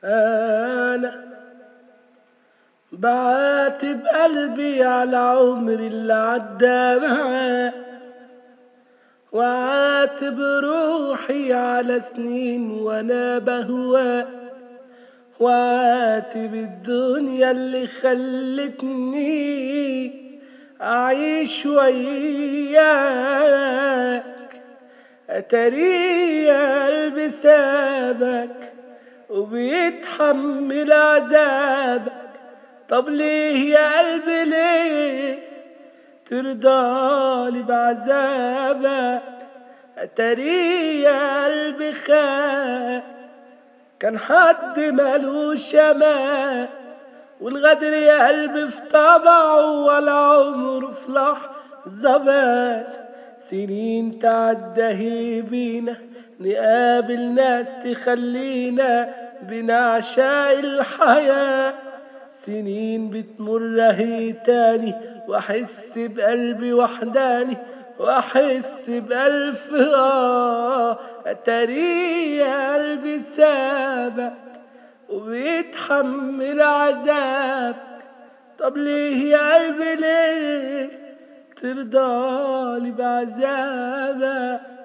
أنا بعاتب قلبي على عمري اللي عدى معاه وعاتب روحي على سنين وانا بهواه وعاتب الدنيا اللي خلتني أعيش وياك أتري يا قلبي سابك وبيتحمل عذابك طب ليه يا قلبي ليه ترضالي بعذابك أتري يا قلبي خاف كان حد مالوش امان والغدر يا قلبي في طبعه ولا عمره في لحظة بان سنين تعدى هي بينا نقابل ناس تخلينا بنعشاق الحياة سنين بتمر هي تاني واحس بقلبي وحداني واحس بألف اه اتاري يا قلبي سابك وبيتحمل عذابك طب ليه يا قلبي ليه ترضالي بعذابك